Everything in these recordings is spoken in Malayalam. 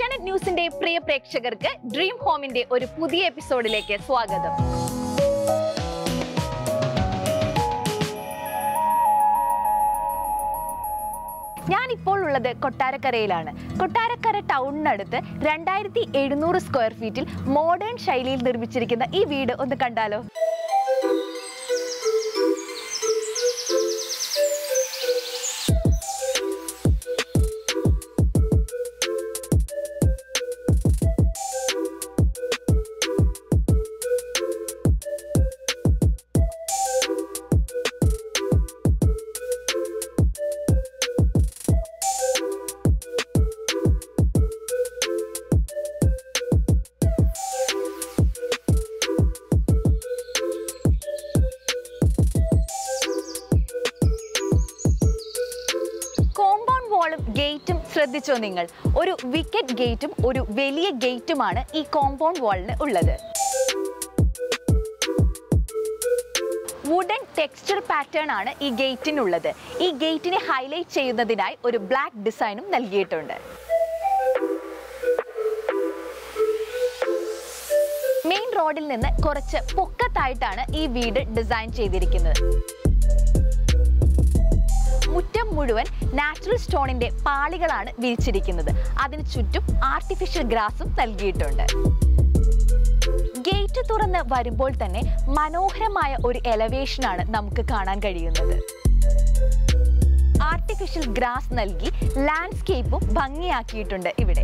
ഏഷ്യാനെറ്റ് ന്യൂസിന്റെ പ്രിയ പ്രേക്ഷകർക്ക് ഡ്രീം ഹോമിന്റെ ഒരു പുതിയ എപ്പിസോഡിലേക്ക് സ്വാഗതം ഞാനിപ്പോൾ ഉള്ളത് കൊട്ടാരക്കരയിലാണ് കൊട്ടാരക്കര ടൗണിനടുത്ത് രണ്ടായിരത്തി എഴുന്നൂറ് സ്ക്വയർ ഫീറ്റിൽ മോഡേൺ ശൈലിയിൽ നിർമ്മിച്ചിരിക്കുന്ന ഈ വീട് ഒന്ന് കണ്ടാലോ കോമ്പൗണ്ട് വാളും ഗേറ്റും ശ്രദ്ധിച്ചോ നിങ്ങൾ ഒരു വിക്കറ്റ് ഗേറ്റും ഒരു വലിയ ഗേറ്റുമാണ് ഈ കോമ്പൗണ്ട് വാളിന് ഉള്ളത് വുഡൻ ടെക്സ്ചർ പാറ്റേൺ ആണ് ഈ ഗേറ്റിനുള്ളത് ഈ ഗേറ്റിനെ ഹൈലൈറ്റ് ചെയ്യുന്നതിനായി ഒരു ബ്ലാക്ക് ഡിസൈനും നൽകിയിട്ടുണ്ട് മെയിൻ റോഡിൽ നിന്ന് കുറച്ച് പൊക്കത്തായിട്ടാണ് ഈ വീട് ഡിസൈൻ ചെയ്തിരിക്കുന്നത് മുറ്റം മുഴുവൻ നാച്ചുറൽ സ്റ്റോണിന്റെ പാളികളാണ് വിരിച്ചിരിക്കുന്നത് അതിന് ചുറ്റും ആർട്ടിഫിഷ്യൽ ഗ്രാസും നൽകിയിട്ടുണ്ട് ഗേറ്റ് തുറന്ന് വരുമ്പോൾ തന്നെ മനോഹരമായ ഒരു എലവേഷനാണ് നമുക്ക് കാണാൻ കഴിയുന്നത് ആർട്ടിഫിഷ്യൽ ഗ്രാസ് നൽകി ലാൻഡ്സ്കേപ്പും ഭംഗിയാക്കിയിട്ടുണ്ട് ഇവിടെ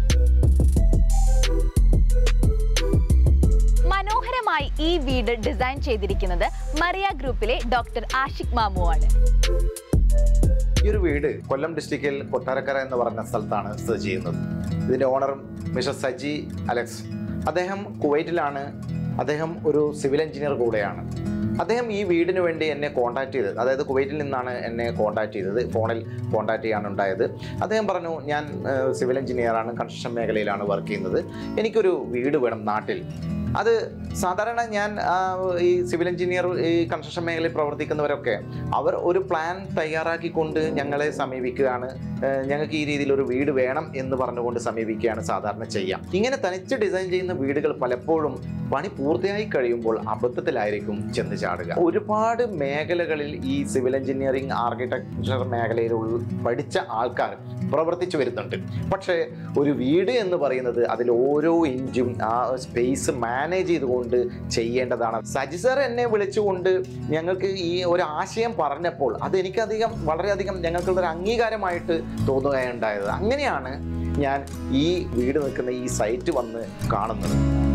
മനോഹരമായി ഈ വീട് ഡിസൈൻ ചെയ്തിരിക്കുന്നത് മറിയ ഗ്രൂപ്പിലെ ഡോക്ടർ ആഷിഖ് മാമു ആണ് ഈ ഒരു വീട് കൊല്ലം ഡിസ്ട്രിക്റ്റിൽ കൊട്ടാരക്കര എന്ന് പറഞ്ഞ സ്ഥലത്താണ് സ്ഥിതി ചെയ്യുന്നത് ഇതിൻ്റെ ഓണറും മിസ്റ്റർ സജി അലക്സ് അദ്ദേഹം കുവൈറ്റിലാണ് അദ്ദേഹം ഒരു സിവിൽ എഞ്ചിനീയർ കൂടെയാണ് അദ്ദേഹം ഈ വീടിന് വേണ്ടി എന്നെ കോൺടാക്ട് ചെയ്തത് അതായത് കുവൈറ്റിൽ നിന്നാണ് എന്നെ കോൺടാക്ട് ചെയ്തത് ഫോണിൽ കോൺടാക്ട് ചെയ്യാൻ ഉണ്ടായത് അദ്ദേഹം പറഞ്ഞു ഞാൻ ഏഹ്, സിവിൽ എഞ്ചിനീയറാണ് കൺസ്ട്രക്ഷൻ മേഖലയിലാണ് വർക്ക് ചെയ്യുന്നത് എനിക്കൊരു വീട് വേണം നാട്ടിൽ അത് സാധാരണ ഞാൻ ആ, ഈ സിവിൽ എഞ്ചിനീയർ ഈ കൺസ്ട്രക്ഷൻ മേഖലയിൽ പ്രവർത്തിക്കുന്നവരൊക്കെ അവർ ഒരു പ്ലാൻ തയ്യാറാക്കിക്കൊണ്ട് ഞങ്ങളെ സമീപിക്കുകയാണ് ഏഹ്, ഞങ്ങൾക്ക് ഈ രീതിയിൽ ഒരു വീട് വേണം എന്ന് പറഞ്ഞുകൊണ്ട് സമീപിക്കുകയാണ് സാധാരണ ചെയ്യാം ഇങ്ങനെ തനിച്ച് ഡിസൈൻ ചെയ്യുന്ന വീടുകൾ പലപ്പോഴും പണി പൂർത്തിയായി കഴിയുമ്പോൾ അബദ്ധത്തിലായിരിക്കും ചെന്ന് ചാടുക ഒരുപാട് മേഖലകളിൽ ഈ സിവിൽ എഞ്ചിനീയറിംഗ് ആർക്കിടെക്ചർ മേഖലയിൽ ഉൾ- പഠിച്ച ആൾക്കാർ പ്രവർത്തിച്ചു വരുന്നുണ്ട് പക്ഷേ ഒരു വീട് എന്ന് പറയുന്നത് അതിൽ ഓരോ ഇഞ്ചും ആ സ്പേസ് മാനേജ് ചെയ്തുകൊണ്ട് ചെയ്യേണ്ടതാണ് സജി സാർ എന്നെ വിളിച്ചുകൊണ്ട് ഞങ്ങൾക്ക് ഈ ഒരു ആശയം പറഞ്ഞപ്പോൾ അത് എനിക്കധികം വളരെയധികം ഞങ്ങൾക്കുള്ള ഒരു അംഗീകാരമായിട്ട് തോന്നുകയുണ്ടായത് അങ്ങനെയാണ് ഞാൻ ഈ വീട് നിൽക്കുന്ന ഈ സൈറ്റ് വന്ന് കാണുന്നത്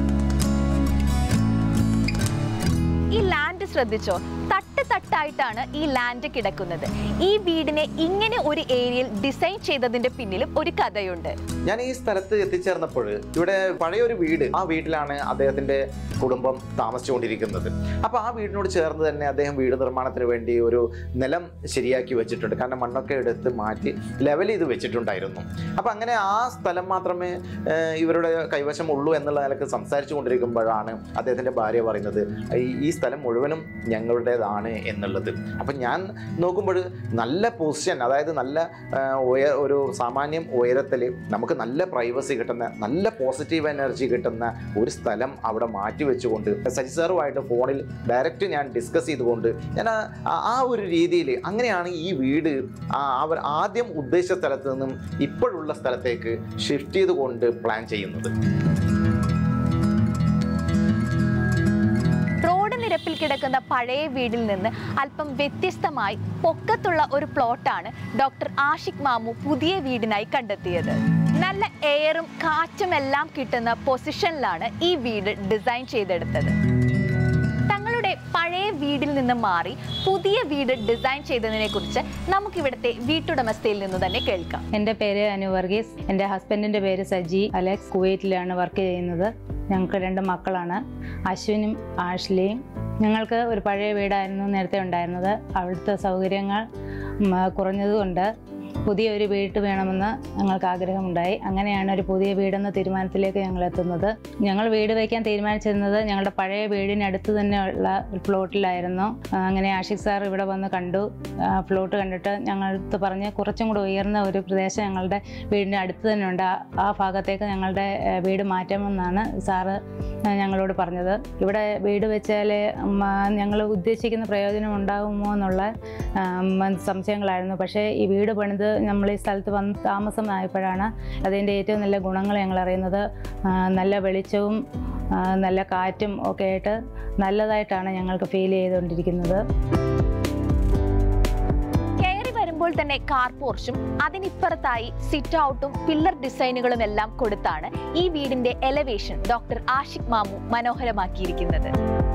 ഈ ലാൻഡ് ശ്രദ്ധിച്ചോ തട്ട് തട്ടായിട്ടാണ് ഈ ലാൻഡ് കിടക്കുന്നത് ഈ വീടിനെ ഇങ്ങനെ ഒരു ഏരിയയിൽ ഡിസൈൻ ചെയ്തതിന്റെ പിന്നിലും ഒരു കഥയുണ്ട് ഞാൻ ഈ സ്ഥലത്ത് എത്തിച്ചേർന്നപ്പോൾ ഇവിടെ പഴയൊരു വീട് ആ വീട്ടിലാണ് അദ്ദേഹത്തിന്റെ കുടുംബം താമസിച്ചുകൊണ്ടിരിക്കുന്നത് അപ്പോൾ ആ വീടിനോട് ചേർന്ന് തന്നെ അദ്ദേഹം വീട് നിർമ്മാണത്തിന് വേണ്ടി ഒരു നിലം ശരിയാക്കി വെച്ചിട്ടുണ്ട് കാരണം മണ്ണൊക്കെ എടുത്ത് മാറ്റി ലെവൽ ചെയ്ത് വെച്ചിട്ടുണ്ടായിരുന്നു അപ്പോൾ അങ്ങനെ ആ സ്ഥലം മാത്രമേ ഏഹ്, ഇവരുടെ കൈവശം ഉള്ളൂ എന്നുള്ള നിലക്ക് സംസാരിച്ചു കൊണ്ടിരിക്കുമ്പോഴാണ് അദ്ദേഹത്തിന്റെ ഭാര്യ പറയുന്നത് ഈ- ഈ സ്ഥലം മുഴുവനും ഞങ്ങളുടേതാണ് എന്നുള്ളത് അപ്പം ഞാൻ നോക്കുമ്പോൾ നല്ല പൊസിഷൻ അതായത് നല്ല ആ, ഉയ ഒരു സാമാന്യം ഉയരത്തിൽ നമുക്ക് നല്ല പ്രൈവസി കിട്ടുന്ന നല്ല പോസിറ്റീവ് എനർജി കിട്ടുന്ന ഒരു സ്ഥലം അവിടെ മാറ്റി വെച്ചുകൊണ്ട് സജി സാറുമായിട്ട് ഫോണിൽ ഡയറക്റ്റ് ഞാൻ ഡിസ്കസ് ചെയ്തുകൊണ്ട് ഞാൻ ആ- ആ- ആ ഒരു രീതിയിൽ അങ്ങനെയാണ് ഈ വീട് ആ, അവർ ആദ്യം ഉദ്ദേശിച്ച സ്ഥലത്ത് നിന്നും ഇപ്പോഴുള്ള സ്ഥലത്തേക്ക് ഷിഫ്റ്റ് ചെയ്തുകൊണ്ട് പ്ലാൻ ചെയ്യുന്നത് റോഡ് നിരപ്പിൽ കിടക്കുന്ന പഴയ വീടിൽ നിന്ന് അല്പം വ്യത്യസ്തമായി പൊക്കത്തുള്ള ഒരു പ്ലോട്ടാണ് ഡോക്ടർ ആഷിഖ് മാമു പുതിയ വീടിനായി കണ്ടെത്തിയത് നല്ല എയറും കാറ്റും എല്ലാം കിട്ടുന്ന പൊസിഷനിലാണ് ഈ വീട് ഡിസൈൻ ചെയ്തെടുത്തത് തങ്ങളുടെ പഴയ വീടിൽ നിന്ന് മാറി പുതിയ വീട് ഡിസൈൻ ചെയ്തതിനെ കുറിച്ച് നമുക്കിവിടുത്തെ വീട്ടുടമസ്ഥയിൽ നിന്ന് തന്നെ കേൾക്കാം എൻ്റെ പേര് അനു വർഗീസ് എൻ്റെ ഹസ്ബൻഡിൻ്റെ പേര് സജി അലക്സ് കുവൈറ്റിലാണ് വർക്ക് ചെയ്യുന്നത് ഞങ്ങൾക്ക് രണ്ട് മക്കളാണ് അശ്വിനും ആഷ്ലിയും ഞങ്ങൾക്ക് ഒരു പഴയ വീടായിരുന്നു നേരത്തെ ഉണ്ടായിരുന്നത് അവിടുത്തെ സൗകര്യങ്ങൾ ഉം, കുറഞ്ഞതുകൊണ്ട് പുതിയ ഒരു വീട്ട് വേണമെന്ന് ഞങ്ങൾക്ക് ആഗ്രഹമുണ്ടായി അങ്ങനെയാണ് ഒരു പുതിയ വീടെന്ന തീരുമാനത്തിലേക്ക് ഞങ്ങൾ എത്തുന്നത് ഞങ്ങൾ വീട് വയ്ക്കാൻ തീരുമാനിച്ചിരുന്നത് ഞങ്ങളുടെ പഴയ വീടിനടുത്ത് തന്നെയുള്ള ഒരു പ്ലോട്ടിലായിരുന്നു ആ, അങ്ങനെ ആഷിഖ് സാർ ഇവിടെ വന്ന് കണ്ടു ആ, പ്ലോട്ട് കണ്ടിട്ട് ഞങ്ങളടുത്ത് പറഞ്ഞ് കുറച്ചും കൂടെ ഉയർന്ന ഒരു പ്രദേശം ഞങ്ങളുടെ വീടിൻ്റെ അടുത്ത് തന്നെ ഉണ്ട് ആ- ആ ഭാഗത്തേക്ക് ഞങ്ങളുടെ ആ, വീട് മാറ്റാമെന്നാണ് സാറ് ആ, ഞങ്ങളോട് പറഞ്ഞത് ഇവിടെ വീട് വെച്ചാൽ ഞങ്ങൾ ഉദ്ദേശിക്കുന്ന പ്രയോജനം ഉണ്ടാകുമോ എന്നുള്ള ആം, സംശയങ്ങളായിരുന്നു പക്ഷേ ഈ വീട് പണിത് നമ്മൾ ഈ സ്ഥലത്ത് വന്ന് താമസമായപ്പോഴാണ് അതിൻ്റെ ഏറ്റവും നല്ല ഗുണങ്ങൾ ഞങ്ങൾ അറിയുന്നത് ആ, നല്ല വെളിച്ചവും ആ, നല്ല കാറ്റും ഒക്കെ ആയിട്ട് നല്ലതായിട്ടാണ് ഞങ്ങൾക്ക് ഫീൽ ചെയ്തുകൊണ്ടിരിക്കുന്നത് കയറി വരുമ്പോൾ തന്നെ കാർ പോർച്ചും അതിനിപ്പുറത്തായി സിറ്റ് ഔട്ടും പില്ലർ ഡിസൈനുകളും എല്ലാം കൊടുത്താണ് ഈ വീടിന്റെ എലവേഷൻ ഡോക്ടർ ആഷിഖ് മാമു മനോഹരമാക്കിയിരിക്കുന്നത്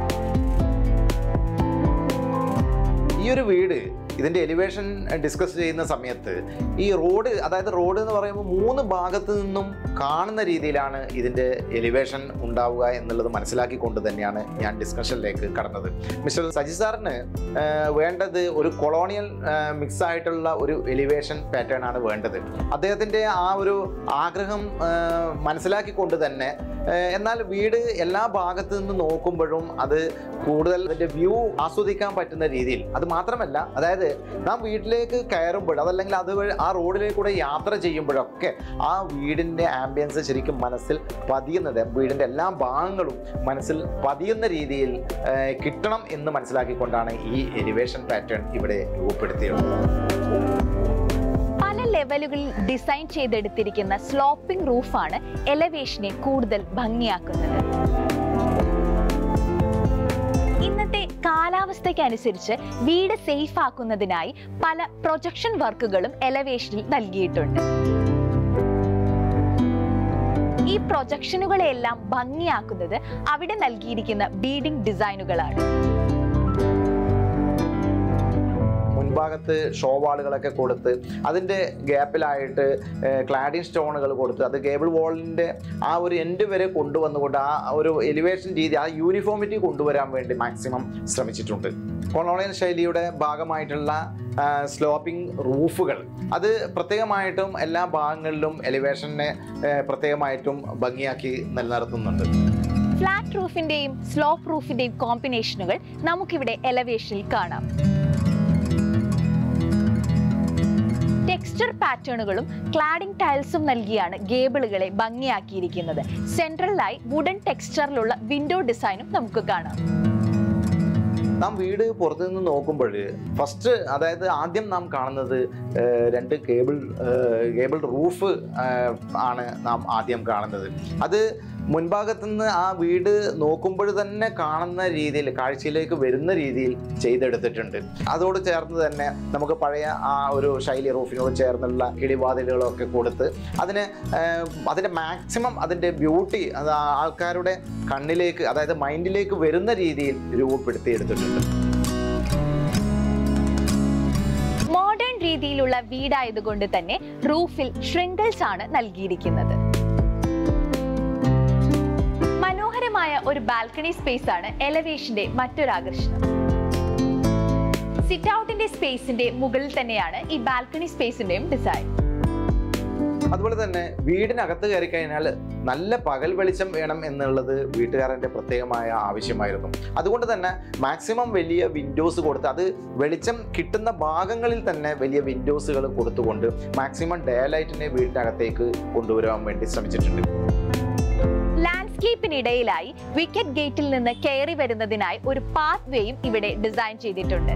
ഈ ഒരു വീട് ഇതിൻ്റെ എലിവേഷൻ ഡിസ്കസ് ചെയ്യുന്ന സമയത്ത് ഈ റോഡ് അതായത് റോഡ് എന്ന് പറയുമ്പോൾ മൂന്ന് ഭാഗത്തു നിന്നും കാണുന്ന രീതിയിലാണ് ഇതിൻ്റെ എലിവേഷൻ ഉണ്ടാവുക എന്നുള്ളത് മനസ്സിലാക്കിക്കൊണ്ട് തന്നെയാണ് ഞാൻ ഡിസ്കഷനിലേക്ക് കടന്നത് മിസ്റ്റർ സജി സാറിന് ആ, വേണ്ടത് ഒരു കൊളോണിയൽ മിക്സ് ആയിട്ടുള്ള ഒരു എലിവേഷൻ പാറ്റേൺ ആണ് വേണ്ടത് അദ്ദേഹത്തിൻ്റെ ആ ഒരു ആഗ്രഹം ആ, മനസ്സിലാക്കിക്കൊണ്ട് തന്നെ ആ, എന്നാൽ വീട് എല്ലാ ഭാഗത്തു നിന്ന് നോക്കുമ്പോഴും അത് കൂടുതൽ അതിൻ്റെ വ്യൂ ആസ്വദിക്കാൻ പറ്റുന്ന രീതിയിൽ അത് മാത്രമല്ല അതായത് നാം വീട്ടിലേക്ക് കയറുമ്പോൾ അതല്ലെങ്കിൽ അത് വഴി ആ റോഡിലേക്ക് കൂടെ യാത്ര ചെയ്യുമ്പോഴൊക്കെ ആ വീടിൻ്റെ ആംബിയൻസ് ശരിക്കും മനസ്സിൽ പതിയുന്നത് വീടിൻ്റെ എല്ലാ ഭാഗങ്ങളും മനസ്സിൽ പതിയുന്ന രീതിയിൽ ആ, കിട്ടണം എന്ന് മനസ്സിലാക്കിക്കൊണ്ടാണ് ഈ എലിവേഷൻ പാറ്റേൺ ഇവിടെ രൂപപ്പെടുത്തിയത് പല ലെവലുകളിൽ ഡിസൈൻ ചെയ്തെടുത്തിരിക്കുന്ന സ്ലോപ്പിംഗ് റൂഫാണ് എലവേഷനെ കൂടുതൽ ഭംഗിയാക്കുന്നത് ഇന്നത്തെ കാലാവസ്ഥയ്ക്കനുസരിച്ച് വീട് സേഫ് ആക്കുന്നതിനായി പല പ്രൊജക്ഷൻ വർക്കുകളും എലവേഷനിൽ നൽകിയിട്ടുണ്ട് ഈ പ്രൊജക്ഷനുകളെല്ലാം ഭംഗിയാക്കുന്നത് അവിടെ നൽകിയിരിക്കുന്ന ബീഡിംഗ് ഡിസൈനുകളാണ് മുൻഭാഗത്ത് ഷോ വാളുകളൊക്കെ കൊടുത്ത് അതിൻ്റെ ഗ്യാപ്പിലായിട്ട് ക്ലാഡിങ് സ്റ്റോണുകൾ കൊടുത്ത് അത് കേബിൾ വാളിൻ്റെ ആ ഒരു എൻഡ് വരെ കൊണ്ടുവന്നുകൊണ്ട് ആ ഒരു എലിവേഷൻ രീതി ആ യൂണിഫോമിറ്റി കൊണ്ടുവരാൻ വേണ്ടി മാക്സിമം ശ്രമിച്ചിട്ടുണ്ട് കൊളോണിയൽ ശൈലിയുടെ ഭാഗമായിട്ടുള്ള സ്ലോപ്പിംഗ് റൂഫുകൾ അത് പ്രത്യേകമായിട്ടും എല്ലാ ഭാഗങ്ങളിലും എലിവേഷനെ പ്രത്യേകമായിട്ടും ഭംഗിയാക്കി നിലനിർത്തുന്നുണ്ട് ഫ്ലാറ്റ് റൂഫിന്റെയും സ്ലോപ്പ് റൂഫിന്റെയും കോമ്പിനേഷനുകൾ നമുക്കിവിടെ എലവേഷനിൽ കാണാം ടെക്സ്ചർ പാറ്റേണുകളും ക്ലാഡിംഗ് ടൈൽസും നൽകിയാണ് ഗേബിളുകളെ ഭംഗിയാക്കിയിരിക്കുന്നത് സെൻട്രലായി വുഡൻ ടെക്സ്ചറിലുള്ള വിൻഡോ ഡിസൈനും നമുക്ക് കാണാം നാം വീട് പുറത്തു നിന്ന് നോക്കുമ്പോൾ ഫസ്റ്റ് അതായത് ആദ്യം നാം കാണുന്നത് ഏഹ്, രണ്ട് കേബിൾ ഏഹ്, കേബിൾ റൂഫ് ഏഹ്, ആണ് നാം ആദ്യം കാണുന്നത് അത് മുൻഭാഗത്തു നിന്ന് ആ വീട് നോക്കുമ്പോൾ തന്നെ കാണുന്ന രീതിയിൽ കാഴ്ചയിലേക്ക് വരുന്ന രീതിയിൽ ചെയ്തെടുത്തിട്ടുണ്ട് അതോട് ചേർന്ന് തന്നെ നമുക്ക് പഴയ ആ ഒരു ശൈലി റൂഫിനോട് ചേർന്നുള്ള കിളിവാതിലുകളൊക്കെ കൊടുത്ത് അതിന് ഏഹ്, അതിൻ്റെ മാക്സിമം അതിൻ്റെ ബ്യൂട്ടി അത് ആ ആൾക്കാരുടെ കണ്ണിലേക്ക് അതായത് മൈൻഡിലേക്ക് വരുന്ന രീതിയിൽ രൂപപ്പെടുത്തിയെടുത്തിട്ടുണ്ട് മോഡേൺ രീതിയിലുള്ള വീടായതുകൊണ്ട് തന്നെ റൂഫിൽ ഷ്രിങ്കിൾസ് ആണ് നൽകിയിരിക്കുന്നത് മനോഹരമായ ഒരു ബാൽക്കണി സ്പേസ് ആണ് എലവേഷന്റെ മറ്റൊരു ആകർഷണം സിറ്റ് ഔട്ടിന്റെ സ്പേസിന്റെ മുകളിൽ തന്നെയാണ് ഈ ബാൽക്കണി സ്പേസിന്റെയും ഡിസൈൻ അതുപോലെ തന്നെ വീടിനകത്ത് കയറി കഴിഞ്ഞാൽ നല്ല പകൽ വെളിച്ചം വേണം എന്നുള്ളത് വീട്ടുകാരൻ്റെ പ്രത്യേകമായ ആവശ്യമായിരുന്നു അതുകൊണ്ട് തന്നെ മാക്സിമം വലിയ വിൻഡോസ് കൊടുത്ത് അത് വെളിച്ചം കിട്ടുന്ന ഭാഗങ്ങളിൽ തന്നെ വലിയ വിൻഡോസുകൾ കൊടുത്തുകൊണ്ട് മാക്സിമം ഡേ ലൈറ്റിനെ വീടിനകത്തേക്ക് കൊണ്ടുവരാൻ വേണ്ടി ശ്രമിച്ചിട്ടുണ്ട് ലാൻഡ്സ്കേപ്പിനിടയിലായി വിക്കറ്റ് ഗേറ്റിൽ നിന്ന് കയറി വരുന്നതിനായി ഒരു പാത്ത് വേയും ഇവിടെ ഡിസൈൻ ചെയ്തിട്ടുണ്ട്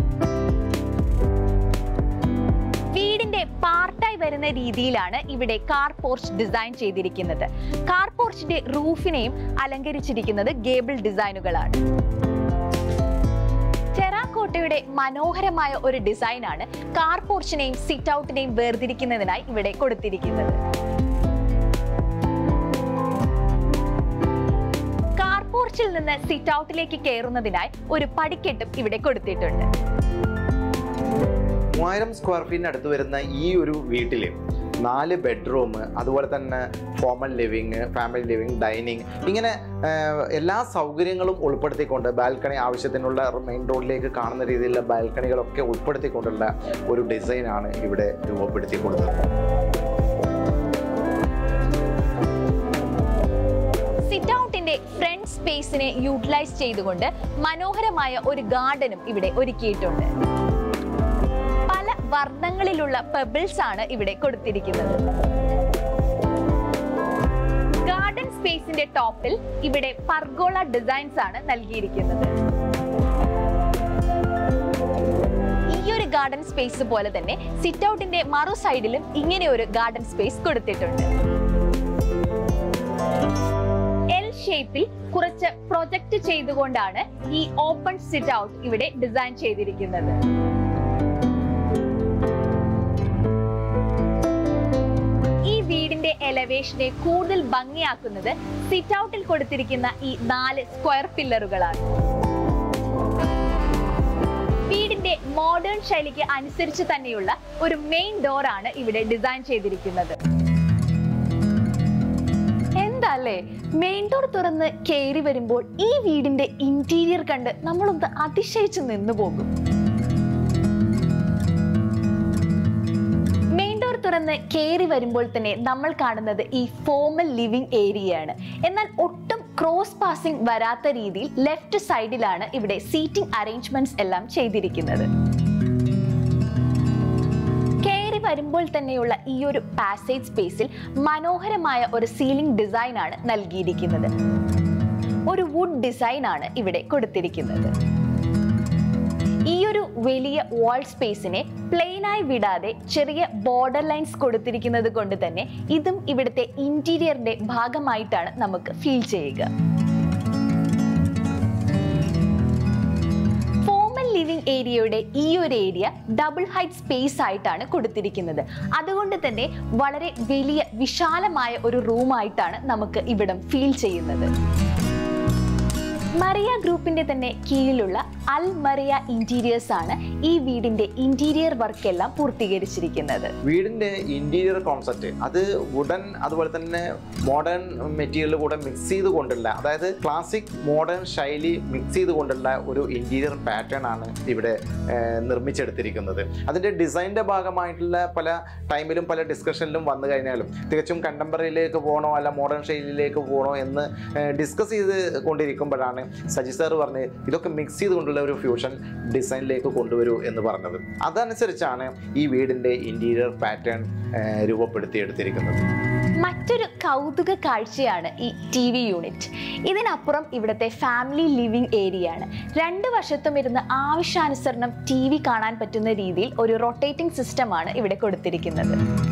വീടിന്റെ പാർട്ടായി വരുന്ന രീതിയിലാണ് ഇവിടെ കാർ പോർച്ച് ഡിസൈൻ ചെയ്തിരിക്കുന്നത് കാർ പോർച്ചിന്റെ റൂഫിനെയും അലങ്കരിച്ചിരിക്കുന്നത് ഗേബിൾ ഡിസൈനുകളാണ് ടെറാക്കോട്ടയുടെ മനോഹരമായ ഒരു ഡിസൈനാണ് കാർ പോർച്ചിനെയും സിറ്റ് ഔട്ടിനെയും വേർതിരിക്കുന്നതിനായി ഇവിടെ കൊടുത്തിരിക്കുന്നത് കാർ പോർച്ചിൽ നിന്ന് സിറ്റ് ഔട്ടിലേക്ക് കയറുന്നതിനായി ഒരു പടിക്കെട്ടും ഇവിടെ കൊടുത്തിട്ടുണ്ട് മൂവായിരം സ്ക്വയർ ഫീറ്റിന് അടുത്ത് വരുന്ന ഈ ഒരു വീട്ടിൽ നാല് ബെഡ്റൂം അതുപോലെ തന്നെ formal living family living dining ഇങ്ങനെ ആ, എല്ലാ സൗകര്യങ്ങളും ഉൾപ്പെടുത്തിക്കൊണ്ട് ബാൽക്കണി ആവശ്യത്തിനുള്ള മെയിൻ റോഡിലേക്ക് കാണുന്ന രീതിയിലുള്ള ബാൽക്കണികളൊക്കെ ഉൾപ്പെടുത്തിക്കൊണ്ടുള്ള ഒരു ഡിസൈനാണ് ഇവിടെ രൂപപ്പെടുത്തി കൊടുത്തത് സിറ്റ് ഔട്ടിന്റെ ഫ്രണ്ട് സ്പേസിനെ യൂട്ടിലൈസ് ചെയ്തുകൊണ്ട് മനോഹരമായ ഒരു ഗാർഡനും ഇവിടെ ഒരുക്കിയിട്ടുണ്ട് പല വർണ്ണങ്ങളിലുള്ള പെബിൾസ് ആണ് ഇവിടെ കൊടുത്തിരിക്കുന്നത് ഗാർഡൻ സ്പേസിന്റെ ടോപ്പിൽ ഇവിടെ പർഗോള ഡിസൈൻസ് ആണ് നൽകിയിരിക്കുന്നത് ഈ ഒരു ഗാർഡൻ സ്പേസ് പോലെ തന്നെ സിറ്റ് ഔട്ടിന്റെ മറു സൈഡിലും ഇങ്ങനെ ഒരു ഗാർഡൻ സ്പേസ് കൊടുത്തിട്ടുണ്ട് എൽ ഷേപ്പിൽ കുറച്ച് പ്രൊജക്ട് ചെയ്തുകൊണ്ടാണ് ഈ ഓപ്പൺ സിറ്റ് ഔട്ട് ഇവിടെ ഡിസൈൻ ചെയ്തിരിക്കുന്നത് ഈ വീടിന്റെ എലവേഷനെ കൂടുതൽ ഭംഗിയാക്കുന്നത് സിറ്റ് ഔട്ടിൽ കൊടുത്തിരിക്കുന്ന ഈ നാല് സ്ക്വയർ പില്ലറുകളാണ് വീടിന്റെ മോഡേൺ ശൈലിക്ക് അനുസരിച്ച് തന്നെയുള്ള ഒരു മെയിൻ ഡോർ ആണ് ഇവിടെ ഡിസൈൻ ചെയ്തിരിക്കുന്നത് എന്താല്ലേ മെയിൻ ഡോർ തുറന്ന് കയറി വരുമ്പോൾ ഈ വീടിന്റെ ഇന്റീരിയർ കണ്ട് നമ്മളൊന്ന് അതിശയിച്ച് നിന്നു പോകും മെയിൻ ഡോർ തുറന്ന് കയറി വരുമ്പോൾ തന്നെ നമ്മൾ കാണുന്നത് ഈ ഫോമൽ ലിവിംഗ് ഏരിയയാണ് എന്നാൽ ഒട്ടും ക്രോസ് പാസിംഗ് വരാത്ത രീതിയിൽ ലെഫ്റ്റ് സൈഡിലാണ് ഇവിടെ സീറ്റിംഗ് അറേഞ്ച്മെന്റ്സ് എല്ലാം ചെയ്തിരിക്കുന്നത് കയറി വരുമ്പോൾ തന്നെയുള്ള ഈ ഒരു പാസേജ് സ്പേസിൽ മനോഹരമായ ഒരു സീലിംഗ് ഡിസൈൻ ആണ് നൽകിയിരിക്കുന്നത് ഒരു വുഡ് ഡിസൈൻ ആണ് ഇവിടെ കൊടുത്തിരിക്കുന്നത് ഈ ഒരു വലിയ വാൾ സ്പേസിനെ പ്ലെയിനായി വിടാതെ ചെറിയ ബോർഡർ ലൈൻസ് കൊടുത്തിരിക്കുന്നത് കൊണ്ട് തന്നെ ഇതും ഇവിടുത്തെ ഇന്റീരിയറിന്റെ ഭാഗമായിട്ടാണ് നമുക്ക് ഫീൽ ചെയ്യുക ഫോമൽ ലിവിംഗ് ഏരിയയുടെ ഈ ഒരു ഏരിയ ഡബിൾ ഹൈറ്റ് സ്പേസ് ആയിട്ടാണ് കൊടുത്തിരിക്കുന്നത് അതുകൊണ്ട് തന്നെ വളരെ വലിയ വിശാലമായ ഒരു റൂമായിട്ടാണ് നമുക്ക് ഇവിടം ഫീൽ ചെയ്യുന്നത് മറിയ ഗ്രൂപ്പിന്റെ തന്നെ കീഴിലുള്ള അൽ മറിയ ഇന്റീരിയേഴ്സ് ആണ് ഈ വീടിന്റെ ഇന്റീരിയർ വർക്ക് എല്ലാം പൂർത്തീകരിച്ചിരിക്കുന്നത് വീടിന്റെ ഇന്റീരിയർ കോൺസെപ്റ്റ് അത് വുഡൻ അതുപോലെ തന്നെ മോഡേൺ മെറ്റീരിയൽ കൂടെ മിക്സ് ചെയ്തുകൊണ്ടുള്ള അതായത് ക്ലാസിക് മോഡേൺ ശൈലി മിക്സ് ചെയ്തുകൊണ്ടുള്ള ഒരു ഇന്റീരിയർ പാറ്റേൺ ആണ് ഇവിടെ ഏർ, നിർമ്മിച്ചെടുത്തിരിക്കുന്നത് അതിന്റെ ഡിസൈനിന്റെ ഭാഗമായിട്ടുള്ള പല ടൈമിലും പല ഡിസ്കഷനിലും വന്നു കഴിഞ്ഞാലും തികച്ചും കണ്ടംപററിയിലേക്ക് പോകണോ അല്ല മോഡേൺ ശൈലിയിലേക്ക് പോകണോ എന്ന് ഡിസ്കസ് ചെയ്ത് കൊണ്ടിരിക്കുമ്പോഴാണ് സജി സാർ പറഞ്ഞ് ഇതൊക്കെ മിക്സ് ചെയ്തുകൊണ്ടുള്ള ഒരു ഫ്യൂഷൻ ഡിസൈനിലേക്ക് കൊണ്ടുവരൂ എന്ന് പറഞ്ഞത് അതനുസരിച്ചാണ് ഈ വീടിന്റെ ഇന്റീരിയർ പാറ്റേൺ രൂപപ്പെടുത്തിയെടുത്തിരിക്കുന്നത് മറ്റൊരു കൗതുക കാഴ്ചയാണ് ഈ ടി വി യൂണിറ്റ് ഇതിനപ്പുറം ഇവിടുത്തെ ഫാമിലി ലിവിംഗ് ഏരിയ ആണ് രണ്ട് വശത്തും ഇരുന്ന് ആവശ്യാനുസരണം ടി വി കാണാൻ പറ്റുന്ന രീതിയിൽ ഒരു റൊട്ടേറ്റിംഗ് സിസ്റ്റമാണ് ഇവിടെ കൊടുത്തിരിക്കുന്നത്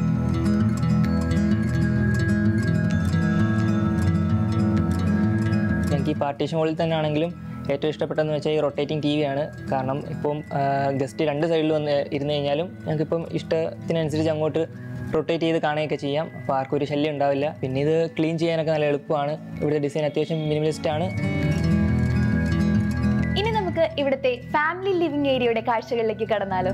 എനിക്ക് ഈ പാർട്ടീഷൻ ഹോളിൽ തന്നെ ആണെങ്കിലും ഏറ്റവും ഇഷ്ടപ്പെട്ടതെന്ന് വെച്ചാൽ ഈ റൊട്ടേറ്റിംഗ് ടി വി ആണ് കാരണം ഇപ്പം ഗസ്റ്റ് രണ്ട് സൈഡിൽ വന്ന് ഇരുന്ന് കഴിഞ്ഞാലും ഞങ്ങൾക്കിപ്പം ഇഷ്ടത്തിനനുസരിച്ച് അങ്ങോട്ട് റൊട്ടേറ്റ് ചെയ്ത് കാണുകയൊക്കെ ചെയ്യാം അപ്പോൾ ആർക്കും ഒരു ശല്യം ഉണ്ടാവില്ല പിന്നെ ഇത് ക്ലീൻ ചെയ്യാനൊക്കെ നല്ല എളുപ്പമാണ് ഇവിടുത്തെ ഡിസൈൻ അത്യാവശ്യം മിനിമലിസ്റ്റ് ആണ് ഇനി നമുക്ക് ഇവിടുത്തെ ഫാമിലി ലിവിംഗ് ഏരിയയുടെ കാഴ്ചകളിലേക്ക് കടന്നാലോ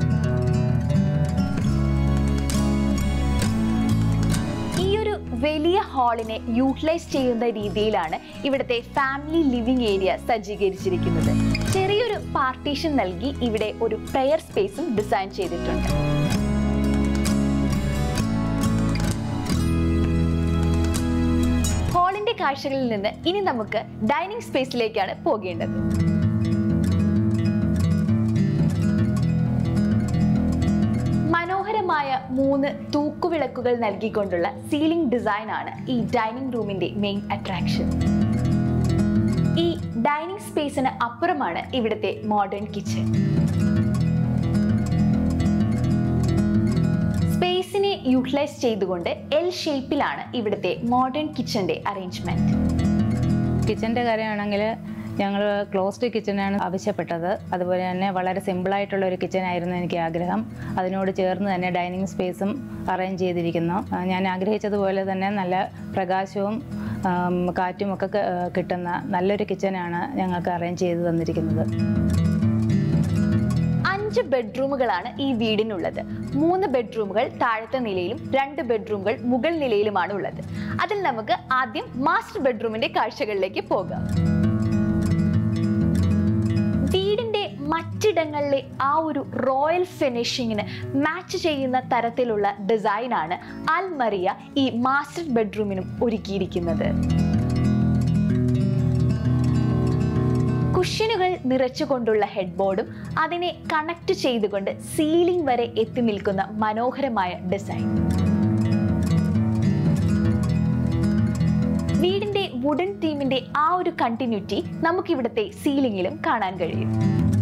ഈ ഒരു വലിയ ഹാളിനെ യൂട്ടിലൈസ് ചെയ്യുന്ന രീതിയിലാണ് ഇവിടുത്തെ ഫാമിലി ലിവിംഗ് ഏരിയ സജ്ജീകരിച്ചിരിക്കുന്നത് ചെറിയൊരു പാർട്ടീഷൻ നൽകി ഇവിടെ ഒരു പ്രെയർ സ്പേസും ഡിസൈൻ ചെയ്തിട്ടുണ്ട് ഹാളിന്റെ കാഴ്ചകളിൽ നിന്ന് ഇനി നമുക്ക് ഡൈനിങ് സ്പേസിലേക്കാണ് പോകേണ്ടത് മനോഹരമായ മൂന്ന് തൂക്കുവിളക്കുകൾ നൽകിക്കൊണ്ടുള്ള സീലിംഗ് ഡിസൈൻ ആണ് ഈ ഡൈനിങ് റൂമിന്റെ മെയിൻ അട്രാക്ഷൻ ഈ ഡൈനിങ് സ്പേസിന് അപ്പുറമാണ് ഇവിടുത്തെ മോഡേൺ കിച്ചൺ സ്പേസിനെ യൂട്ടിലൈസ് ചെയ്തുകൊണ്ട് എൽ ഷേപ്പിലാണ് ഇവിടുത്തെ മോഡേൺ കിച്ചന്റെ അറേഞ്ച്മെന്റ് കിച്ചൻ്റെ കാര്യമാണെങ്കിൽ ഞങ്ങൾ ക്ലോസ്ഡ് കിച്ചനാണ് ആവശ്യപ്പെട്ടത് അതുപോലെ തന്നെ വളരെ സിമ്പിളായിട്ടുള്ള ഒരു കിച്ചൺ ആയിരുന്നു എനിക്ക് ആഗ്രഹം അതിനോട് ചേർന്ന് തന്നെ ഡൈനിങ് സ്പേസും അറേഞ്ച് ചെയ്തിരിക്കുന്നു ആ, ഞാൻ ആഗ്രഹിച്ചതുപോലെ തന്നെ നല്ല പ്രകാശവും ആം, കാറ്റും ഒക്കെ ക- കിട്ടുന്ന നല്ലൊരു കിച്ചനാണ് ഞങ്ങൾക്ക് അറേഞ്ച് ചെയ്ത് തന്നിരിക്കുന്നത് അഞ്ച് അഞ്ച് ബെഡ്റൂമുകളാണ് ഈ വീടിനുള്ളത് മൂന്ന് ബെഡ്റൂമുകൾ താഴത്തെ നിലയിലും രണ്ട് ബെഡ്റൂമുകൾ മുകൾ നിലയിലുമാണ് ഉള്ളത് അതിൽ നമുക്ക് ആദ്യം മാസ്റ്റർ ബെഡ്റൂമിന്റെ കാഴ്ചകളിലേക്ക് പോകാം വീടിന്റെ മറ്റിടങ്ങളിലെ ആ ഒരു റോയൽ ഫിനിഷിങ്ങിന് മാച്ച് ചെയ്യുന്ന തരത്തിലുള്ള ഡിസൈനാണ് അൽമറിയ ഈ മാസ്റ്റർ ബെഡ്റൂമിനും ഒരുക്കിയിരിക്കുന്നത് കുഷ്യനുകൾ നിറച്ചുകൊണ്ടുള്ള ഹെഡ് ബോർഡും അതിനെ കണക്ട് ചെയ്തുകൊണ്ട് സീലിംഗ് വരെ എത്തി നിൽക്കുന്ന മനോഹരമായ ഡിസൈൻ വീടിന്റെ വുഡൻ തീമിന്റെ ആ ഒരു കണ്ടിന്യൂറ്റി നമുക്കിവിടുത്തെ സീലിംഗിലും കാണാൻ കഴിയും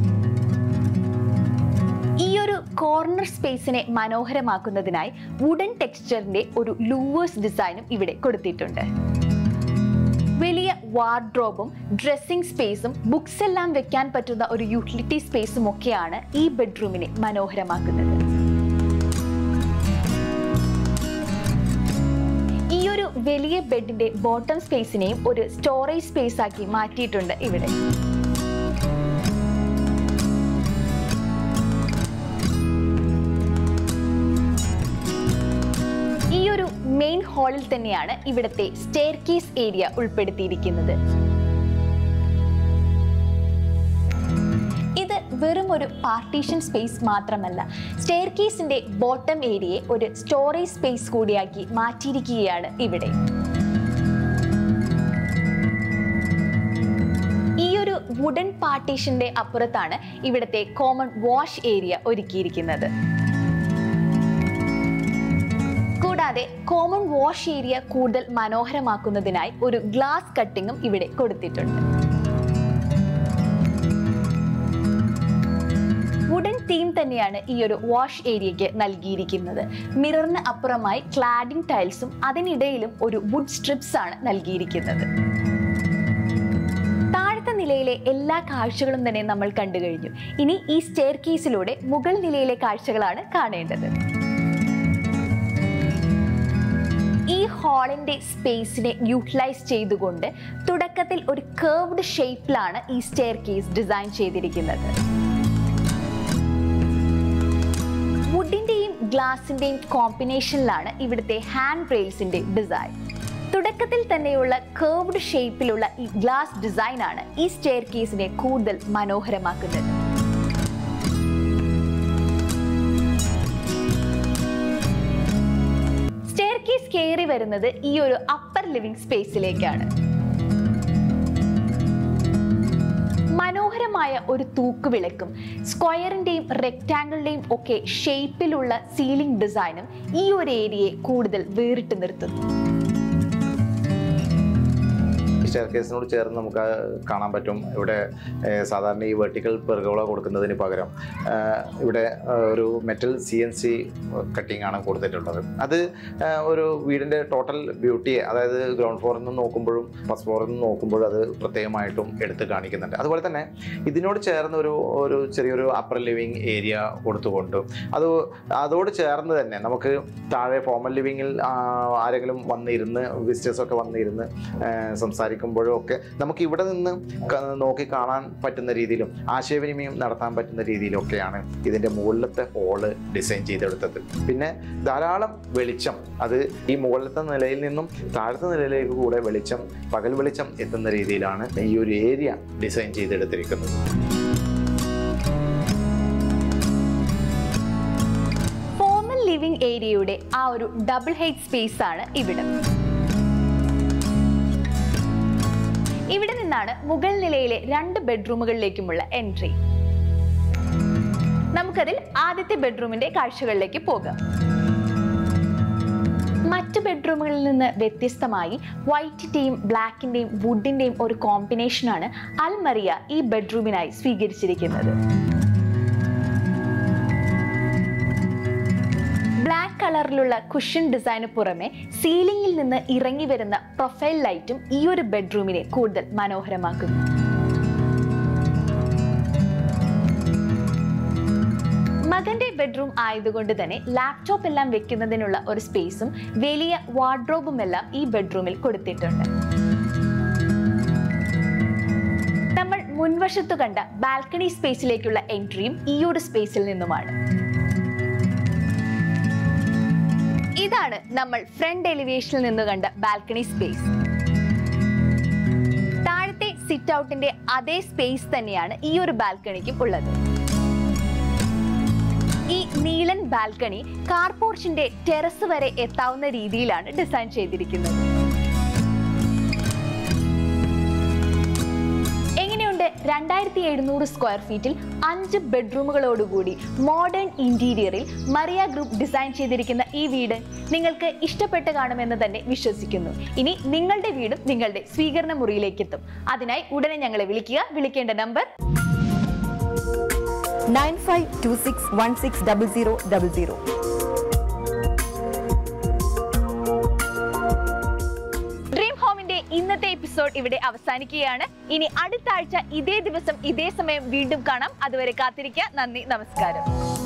ഈ ഒരു കോർണർ സ്പേസിനെ മനോഹരമാക്കുന്നതിനായി വുഡൻ ടെക്സ്ചറിന്റെ ഒരു ലൂവേഴ്സ് ഡിസൈനും ഇവിടെ കൊടുത്തിട്ടുണ്ട് വലിയ വാർഡ്രോബും ഡ്രസ്സിംഗ് സ്പേസും ബുക്സ് എല്ലാം വെക്കാൻ പറ്റുന്ന ഒരു യൂട്ടിലിറ്റി സ്പേസും ഒക്കെയാണ് ഈ ബെഡ്റൂമിനെ മനോഹരമാക്കുന്നത് ഈ ഒരു വലിയ ബെഡിന്റെ ബോട്ടം സ്പേസിനെയും ഒരു സ്റ്റോറേജ് സ്പേസ് ആക്കി മാറ്റിയിട്ടുണ്ട് ഇവിടെ ഈ ഒരു മെയിൻ ഹാളിൽ തന്നെയാണ് ഇവിടുത്തെ സ്റ്റെയർ കേസ് ഏരിയ ഉൾപ്പെടുത്തിയിരിക്കുന്നത് ഇത് വെറും ഒരു പാർട്ടീഷൻ സ്പേസ് മാത്രമല്ല സ്റ്റെയർ കേസിന്റെ ബോട്ടം ഏരിയയെ ഒരു സ്റ്റോറേജ് സ്പേസ് കൂടിയാക്കി മാറ്റിയിരിക്കുകയാണ് ഇവിടെ ഈ ഒരു വുഡൻ പാർട്ടീഷന്റെ അപ്പുറത്താണ് ഇവിടുത്തെ കോമൺ വാഷ് ഏരിയ ഒരുക്കിയിരിക്കുന്നത് കൂടാതെ കോമൺ വാഷ് ഏരിയ കൂടുതൽ മനോഹരമാക്കുന്നതിനായി ഒരു ഗ്ലാസ് കട്ടിങ്ങും ഇവിടെ കൊടുത്തിട്ടുണ്ട് വുഡൻ തീം തന്നെയാണ് ഈ ഒരു വാഷ് ഏരിയയ്ക്ക് നൽകിയിരിക്കുന്നത് മിററിന് അപ്പുറമായി ക്ലാഡിംഗ് ടൈൽസും അതിനിടയിലും ഒരു വുഡ് സ്ട്രിപ്സ് ആണ് നൽകിയിരിക്കുന്നത് താഴത്തെ നിലയിലെ എല്ലാ കാഴ്ചകളും തന്നെ നമ്മൾ കണ്ടു കഴിഞ്ഞു ഇനി ഈ സ്റ്റെയർ കേസിലൂടെ മുകൾ നിലയിലെ കാഴ്ചകളാണ് കാണേണ്ടത് ഈ ഹാളിന്റെ സ്പേസിനെ യൂട്ടിലൈസ് ചെയ്തുകൊണ്ട് തുടക്കത്തിൽ ഒരു കേർവ്ഡ് ഷേപ്പിലാണ് ഈ സ്റ്റെയർ കേസ് ഡിസൈൻ ചെയ്തിരിക്കുന്നത് വുഡിന്റെയും ഗ്ലാസിന്റെയും കോമ്പിനേഷനിലാണ് ഇവിടുത്തെ ഹാൻഡ് റെയിൽസിന്റെ ഡിസൈൻ തുടക്കത്തിൽ തന്നെയുള്ള കേർവ്ഡ് ഷേപ്പിലുള്ള ഈ ഗ്ലാസ് ഡിസൈനാണ് ഈ സ്റ്റെയർ കേസിനെ കൂടുതൽ മനോഹരമാക്കുന്നത് സ്റ്റെയർ കേസ് കയറി വരുന്നത് ഈ ഒരു അപ്പർ ലിവിംഗ് സ്പേസിലേക്കാണ് മനോഹരമായ ഒരു തൂക്കുവിളക്കും സ്ക്വയറിന്റെയും റെക്റ്റാങ്കിളിന്റെയും ഒക്കെ ഷേപ്പിലുള്ള സീലിംഗ് ഡിസൈനും ഈ ഒരു ഏരിയയെ കൂടുതൽ വേറിട്ട് നിർത്തുന്നു സ്റ്റെയർ കേസിനോട് ചേർന്ന് നമുക്ക് കാണാൻ പറ്റും ഇവിടെ ഏഹ്, സാധാരണ ഈ വെർട്ടിക്കൽ പെർഗോള കൊടുക്കുന്നതിന് പകരം ആഹ്, ഇവിടെ ആഹ്, ഒരു metal C N C cutting ആണ് കൊടുത്തിട്ടുള്ളത് അത് ആഹ്, ഒരു വീടിൻ്റെ ടോട്ടൽ ബ്യൂട്ടിയെ അതായത് ഗ്രൗണ്ട് ഫ്ലോറിൽ നിന്ന് നോക്കുമ്പോഴും ഫസ്റ്റ് ഫ്ലോറിൽ നിന്ന് നോക്കുമ്പോഴും അത് പ്രത്യേകമായിട്ടും എടുത്ത് കാണിക്കുന്നുണ്ട് അതുപോലെ തന്നെ ഇതിനോട് ചേർന്ന് ഒരു ഒരു ചെറിയൊരു അപ്പർ ലിവിങ് ഏരിയ കൊടുത്തുകൊണ്ട് അത് അതോട് ചേർന്ന് തന്നെ നമുക്ക് താഴെ ഫോമൽ ലിവിങ്ങിൽ ആരെങ്കിലും വന്നിരുന്ന് വിസിറ്റേഴ്സൊക്കെ വന്നിരുന്ന് ആഹ് സംസാരിക്കുമ്പോഴും ഒക്കെ നമുക്ക് ഇവിടെ നിന്ന് ക- നോക്കി കാണാൻ പറ്റുന്ന രീതിയിലും ആശയവിനിമയം നടത്താൻ പറ്റുന്ന രീതിയിലൊക്കെയാണ് ഇതിൻ്റെ മുകളിലത്തെ ഹോള് ഡിസൈൻ ചെയ്തെടുത്തത് പിന്നെ ധാരാളം വെളിച്ചം അത് ഈ മുകളിലത്തെ നിലയിൽ നിന്നും താഴത്തെ നിലയിലേക്ക് കൂടെ വെളിച്ചം പകൽ വെളിച്ചം എത്തുന്ന രീതിയിലാണ് ഈ ഒരു ഏരിയ ഡിസൈൻ ചെയ്തെടുത്തിരിക്കുന്നത് ഫോമൽ ലിവിംഗ് ഏരിയയുടെ ആ ഒരു ഡബിൾ ഹൈറ്റ് സ്പേസ് ആണ് ഇവിടെ ഇവിടെ നിന്നാണ് മുകൾ നിലയിലെ രണ്ട് ബെഡ്റൂമുകളിലേക്കുമുള്ള എൻട്രി നമുക്കതിൽ ആദ്യത്തെ ബെഡ്റൂമിന്റെ കാഴ്ചകളിലേക്ക് പോകാം മറ്റ് ബെഡ്റൂമുകളിൽ നിന്ന് വ്യത്യസ്തമായി വൈറ്റിന്റെയും ബ്ലാക്കിന്റെയും വുഡിന്റെയും ഒരു കോമ്പിനേഷനാണ് അൽമറിയ ഈ ബെഡ്റൂമിനായി സ്വീകരിച്ചിരിക്കുന്നത് ബ്ലാക്ക് കളറിലുള്ള കുഷൻ ഡിസൈന് പുറമെ സീലിംഗിൽ നിന്ന് ഇറങ്ങി വരുന്ന പ്രൊഫൈൽ ലൈറ്റും ഈ ഒരു ബെഡ്റൂമിനെ കൂടുതൽ മനോഹരമാക്കുന്നു മകന്റെ ബെഡ്റൂം ആയതുകൊണ്ട് തന്നെ ലാപ്ടോപ്പ് എല്ലാം വെക്കുന്നതിനുള്ള ഒരു സ്പേസും വലിയ വാർഡ്രോബും എല്ലാം ഈ ബെഡ്റൂമിൽ കൊടുത്തിട്ടുണ്ട് നമ്മൾ മുൻവശത്തു കണ്ട ബാൽക്കണി സ്പേസിലേക്കുള്ള എൻട്രിയും ഈ ഒരു സ്പേസിൽ നിന്നുമാണ് ഇതാണ് നമ്മൾ ഫ്രണ്ട് എലിവേഷനിൽ നിന്ന് കണ്ട ബാൽക്കണി സ്പേസ് താഴത്തെ സിറ്റ് ഔട്ടിന്റെ അതേ സ്പേസ് തന്നെയാണ് ഈ ഒരു ബാൽക്കണിക്കും ഉള്ളത് ഈ നീളൻ ബാൽക്കണി കാർ പോർച്ചിന്റെ ടെറസ് വരെ എത്താവുന്ന രീതിയിലാണ് ഡിസൈൻ ചെയ്തിരിക്കുന്നത് എങ്ങനെയുണ്ട് രണ്ടായിരത്തി എഴുന്നൂറ് സ്ക്വയർ ഫീറ്റിൽ അഞ്ച് ബെഡ്റൂമുകളോടുകൂടി മോഡേൺ ഇന്റീരിയറിൽ മറിയ ഗ്രൂപ്പ് ഡിസൈൻ ചെയ്തിരിക്കുന്ന ഈ വീട് നിങ്ങൾക്ക് ഇഷ്ടപ്പെട്ട് കാണുമെന്ന് തന്നെ വിശ്വസിക്കുന്നു ഇനി നിങ്ങളുടെ വീടും നിങ്ങളുടെ സ്വീകരണ മുറിയിലേക്ക് എത്തും അതിനായി ഉടനെ ഞങ്ങളെ വിളിക്കുക വിളിക്കേണ്ട number nine five two six one six double zero double zero dream ഹോമിന്റെ ഇന്നത്തെ എപ്പിസോഡ് ഇവിടെ അവസാനിക്കുകയാണ് ഇനി അടുത്ത ആഴ്ച ഇതേ ദിവസം ഇതേ സമയം വീണ്ടും കാണാം അതുവരെ കാത്തിരിക്കുക നന്ദി നമസ്കാരം